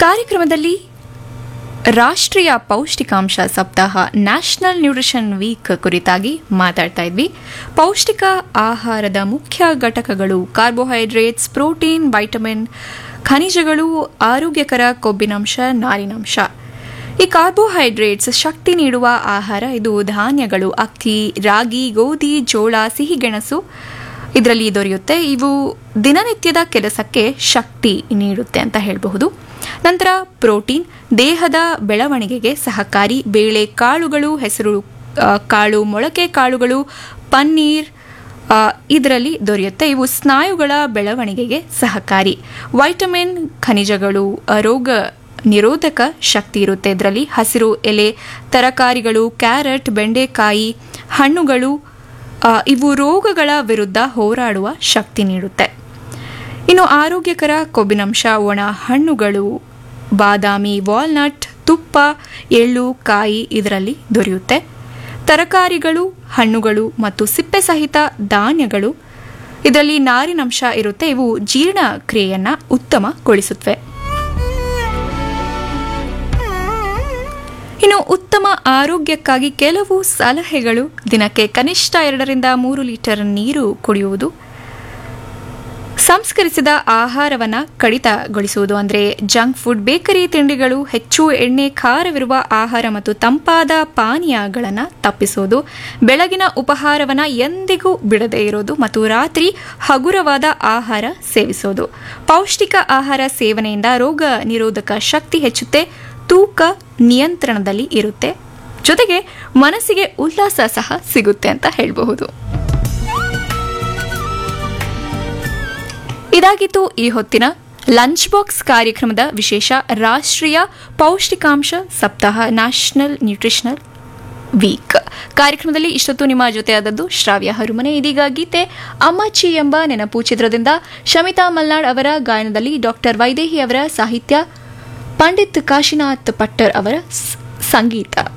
ಕಾರ್ಯಕ್ರಮದಲ್ಲಿ ರಾಷ್ಟ್ರೀಯ ಪೌಷ್ಟಿಕಾಂಶ ಸಪ್ತಾಹ ನ್ಯಾಷನಲ್ ನ್ಯೂಟ್ರಿಷನ್ ವೀಕ್ ಕುರಿತಾಗಿ ಮಾತಾಡ್ತಾ ಇದ್ವಿ ಪೌಷ್ಟಿಕ ಆಹಾರದ ಮುಖ್ಯ ಘಟಕಗಳು ಕಾರ್ಬೋಹೈಡ್ರೇಟ್ಸ್ ಪ್ರೋಟೀನ್ ವೈಟಮಿನ್ ಖನಿಜಗಳು ಆರೋಗ್ಯಕರ ಕೊಬ್ಬಿನಂಶ ನಾರಿನಂಶ ಈ ಕಾರ್ಬೋಹೈಡ್ರೇಟ್ಸ್ ಶಕ್ತಿ ನೀಡುವ ಆಹಾರ ಇದು ಧಾನ್ಯಗಳು ಅಕ್ಕಿ ರಾಗಿ ಗೋಧಿ ಜೋಳ ಸಿಹಿಗೆಣಸು ಇದರಲ್ಲಿ ದೊರೆಯುತ್ತೆ ಇವು ದಿನನಿತ್ಯದ ಕೆಲಸಕ್ಕೆ ಶಕ್ತಿ ನೀಡುತ್ತೆ ಅಂತ ಹೇಳಬಹುದು ನಂತರ ಪ್ರೋಟೀನ್ ದೇಹದ ಬೆಳವಣಿಗೆಗೆ ಸಹಕಾರಿ ಬೇಳೆ ಕಾಳುಗಳು ಹೆಸರು ಆ, ಕಾಳು ಮೊಳಕೆ ಕಾಳುಗಳು ಪನ್ನೀರ್ ಆ, ಇದರಲ್ಲಿ ದೊರೆಯುತ್ತೆ ಇವು ಸ್ನಾಯುಗಳ ಬೆಳವಣಿಗೆಗೆ ಸಹಕಾರಿ ವೈಟಮಿನ್ ಖನಿಜಗಳು ಆ, ರೋಗ ನಿರೋಧಕ ಶಕ್ತಿ ಇರುತ್ತೆ ಇದರಲ್ಲಿ ಹಸಿರು ಎಲೆ ತರಕಾರಿಗಳು ಕ್ಯಾರೆಟ್ ಬೆಂಡೆಕಾಯಿ ಹಣ್ಣುಗಳು ಆ, ಇವು ರೋಗಗಳ ವಿರುದ್ಧ ಹೋರಾಡುವ ಶಕ್ತಿ ನೀಡುತ್ತೆ ಇನ್ನು ಆರೋಗ್ಯಕರ ಕೊಬ್ಬಿನಂಶ ಒಣ ಹಣ್ಣುಗಳು ಬಾದಾಮಿ ವಾಲ್ನಟ್ ತುಪ್ಪ ಎಳ್ಳು ಕಾಯಿ ಇದರಲ್ಲಿ ದೊರೆಯುತ್ತೆ ತರಕಾರಿಗಳು ಹಣ್ಣುಗಳು ಮತ್ತು ಸಿಪ್ಪೆ ಸಹಿತ ಧಾನ್ಯಗಳು ಇದರಲ್ಲಿ ನಾರಿನಂಶ ಇರುತ್ತೆ ಇವು ಜೀರ್ಣಕ್ರಿಯೆಯನ್ನ ಉತ್ತಮಗೊಳಿಸುತ್ತವೆ ಇನ್ನು ಉತ್ತಮ ಆರೋಗ್ಯಕ್ಕಾಗಿ ಕೆಲವು ಸಲಹೆಗಳು ದಿನಕ್ಕೆ ಕನಿಷ್ಠ ಎರಡರಿಂದ ಮೂರು ಲೀಟರ್ ನೀರು ಕುಡಿಯುವುದು ಸಂಸ್ಕರಿಸಿದ ಆಹಾರವನ್ನು ಕಡಿತಗೊಳಿಸುವುದು ಅಂದರೆ ಜಂಕ್ ಫುಡ್ ಬೇಕರಿ ತಿಂಡಿಗಳು ಹೆಚ್ಚು ಎಣ್ಣೆ ಖಾರವಿರುವ ಆಹಾರ ಮತ್ತು ತಂಪಾದ ಪಾನೀಯಗಳನ್ನು ತಪ್ಪಿಸುವುದು ಬೆಳಗಿನ ಉಪಹಾರವನ್ನು ಎಂದಿಗೂ ಬಿಡದೇ ಇರೋದು ಮತ್ತು ರಾತ್ರಿ ಹಗುರವಾದ ಆಹಾರ ಸೇವಿಸೋದು ಪೌಷ್ಟಿಕ ಆಹಾರ ಸೇವನೆಯಿಂದ ರೋಗ ನಿರೋಧಕ ಶಕ್ತಿ ಹೆಚ್ಚುತ್ತೆ ತೂಕ ನಿಯಂತ್ರಣದಲ್ಲಿ ಇರುತ್ತೆ ಜೊತೆಗೆ ಮನಸ್ಸಿಗೆ ಉಲ್ಲಾಸ ಸಹ ಸಿಗುತ್ತೆ ಅಂತ ಹೇಳಬಹುದು ಇದಾಗಿತ್ತು ಈ ಹೊತ್ತಿನ ಲಂಚ್ ಬಾಕ್ಸ್ ಕಾರ್ಯಕ್ರಮದ ವಿಶೇಷ ರಾಷ್ಟ್ರೀಯ ಪೌಷ್ಟಿಕಾಂಶ ಸಪ್ತಾಹ ನ್ಯಾಷನಲ್ ನ್ಯೂಟ್ರಿಷನಲ್ ವೀಕ್ ಕಾರ್ಯಕ್ರಮದಲ್ಲಿ ಇಷ್ಟೊತ್ತು ನಿಮ್ಮ ಜೊತೆಯಾದದ್ದು ಶ್ರಾವ್ಯ ಹರುಮನೆ ಇದೀಗ ಗೀತೆ ಅಮ್ಮಚ್ಚಿ ಎಂಬ ನೆನಪು ಚಿತ್ರದಿಂದ ಶಮಿತಾ ಮಲ್ನಾಡ್ ಅವರ ಗಾಯನದಲ್ಲಿ ಡಾಕ್ಟರ್ ವೈದೇಹಿ ಅವರ ಸಾಹಿತ್ಯ ಪಂಡಿತ್ ಕಾಶಿನಾಥ್ ಪಟ್ಟರ್ ಅವರ ಸ್- ಸಂಗೀತ